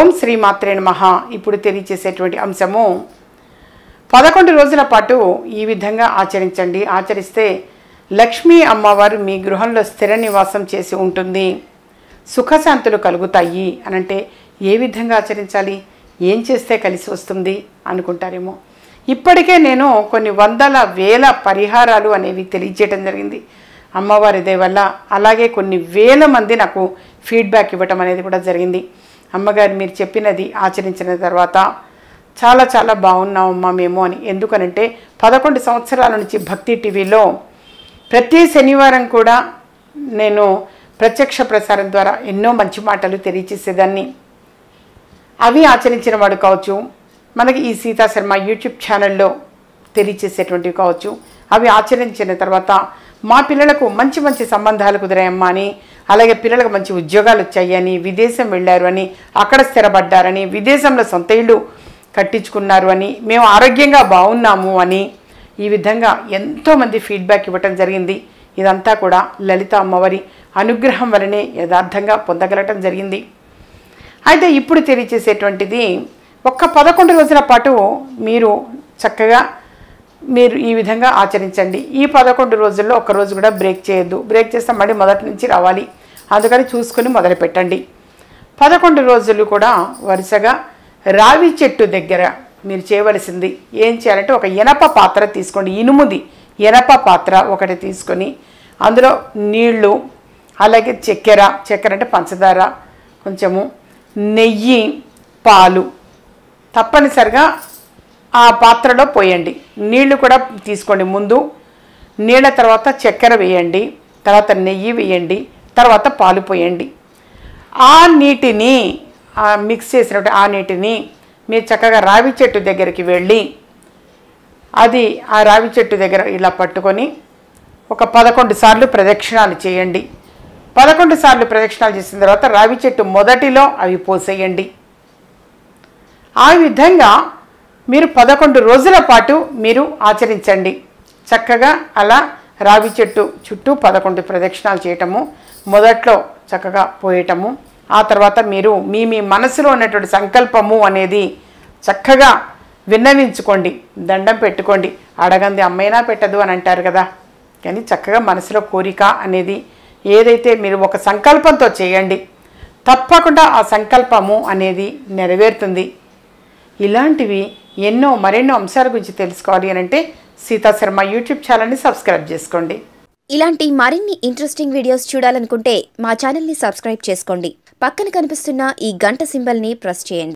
ఓం శ్రీ మాత్రే నమః ఇప్పుడు తెలియచేసేటువంటి అంశము పదకొండు రోజుల పాటు ఈ విధంగా ఆచరించండి ఆచరిస్తే లక్ష్మీ అమ్మవారు మీ గృహంలో స్థిర నివాసం చేసి ఉంటుంది సుఖశాంతులు కలుగుతాయి అనంటే ఏ విధంగా ఆచరించాలి ఏం చేస్తే కలిసి వస్తుంది అనుకుంటారేమో ఇప్పటికే నేను కొన్ని వందల వేల పరిహారాలు అనేవి తెలియజేయడం జరిగింది అమ్మవారి దయ వల్ల అలాగే కొన్ని వేల మంది నాకు ఫీడ్బ్యాక్ ఇవ్వటం అనేది కూడా జరిగింది అమ్మగారు మీరు చెప్పినది ఆచరించిన తర్వాత చాలా చాలా బాగున్నామమ్మా మేము అని ఎందుకనంటే పదకొండు సంవత్సరాల నుంచి భక్తి టీవీలో ప్రతి శనివారం కూడా నేను ప్రత్యక్ష ప్రసారం ద్వారా ఎన్నో మంచి మాటలు తెలియచేసేదాన్ని అవి ఆచరించిన వాడు కావచ్చు మనకి ఈ సీతా శర్మ యూట్యూబ్ ఛానల్లో తెలియచేసేటువంటివి కావచ్చు అవి ఆచరించిన తర్వాత మా పిల్లలకు మంచి మంచి సంబంధాలు కుదిరాయమ్మా అని అలాగే పిల్లలకు మంచి ఉద్యోగాలు వచ్చాయని విదేశం వెళ్ళారు అని అక్కడ స్థిరపడ్డారని విదేశంలో సొంత ఇల్లు కట్టించుకున్నారు అని మేము ఆరోగ్యంగా బాగున్నాము అని ఈ విధంగా ఎంతోమంది ఫీడ్బ్యాక్ ఇవ్వటం జరిగింది ఇదంతా కూడా లలిత అమ్మవారి అనుగ్రహం వలనే యథార్థంగా పొందగలటం జరిగింది అయితే ఇప్పుడు తెలియచేసేటువంటిది ఒక్క పదకొండు రోజుల పాటు మీరు చక్కగా మీరు ఈ విధంగా ఆచరించండి ఈ పదకొండు రోజుల్లో ఒక రోజు కూడా బ్రేక్ చేయొద్దు బ్రేక్ చేస్తే మళ్ళీ మొదటి నుంచి రావాలి అందుకని చూసుకొని మొదలు పెట్టండి పదకొండు రోజులు కూడా వరుసగా రావి చెట్టు దగ్గర మీరు చేయవలసింది ఏం చేయాలంటే ఒక ఇనప పాత్ర తీసుకోండి ఇనుముది ఇనప పాత్ర ఒకటి తీసుకొని అందులో నీళ్లు అలాగే చక్కెర చక్కెర అంటే పంచదార కొంచెము నెయ్యి పాలు తప్పనిసరిగా ఆ పాత్రలో పోయండి నీళ్లు కూడా తీసుకోండి ముందు నీళ్ళ తర్వాత చక్కెర వేయండి తర్వాత నెయ్యి వేయండి తర్వాత పాలు పోయండి ఆ నీటిని ఆ మిక్స్ చేసినట్టు ఆ నీటిని మీరు చక్కగా రావి చెట్టు దగ్గరికి వెళ్ళి అది ఆ రావి చెట్టు దగ్గర ఇలా పట్టుకొని ఒక పదకొండు సార్లు ప్రదక్షిణాలు చేయండి పదకొండు సార్లు ప్రదక్షిణాలు చేసిన తర్వాత రావి చెట్టు మొదటిలో అవి పోసేయండి ఆ విధంగా మీరు పదకొండు రోజుల పాటు మీరు ఆచరించండి చక్కగా అలా రావి చెట్టు చుట్టూ పదకొండు ప్రదక్షిణాలు చేయటము మొదట్లో చక్కగా పోయటము ఆ తర్వాత మీరు మీ మీ మనసులో ఉన్నటువంటి సంకల్పము అనేది చక్కగా విన్నవించుకోండి దండం పెట్టుకోండి అడగంది అమ్మైనా పెట్టదు అని అంటారు కదా కానీ చక్కగా మనసులో కోరిక అనేది ఏదైతే మీరు ఒక సంకల్పంతో చేయండి తప్పకుండా ఆ సంకల్పము అనేది నెరవేరుతుంది ఇలాంటివి ఎన్నో మరెన్నో అంశాల గురించి తెలుసుకోవాలి అని అంటే సీతా శర్మ యూట్యూబ్ ఛానల్ని సబ్స్క్రైబ్ చేసుకోండి ఇలాంటి మరిన్ని ఇంట్రెస్టింగ్ వీడియోస్ చూడాలనుకుంటే మా ఛానల్ని సబ్స్క్రైబ్ చేసుకోండి పక్కన కనిపిస్తున్న ఈ గంట సింబల్ని ప్రెస్ చేయండి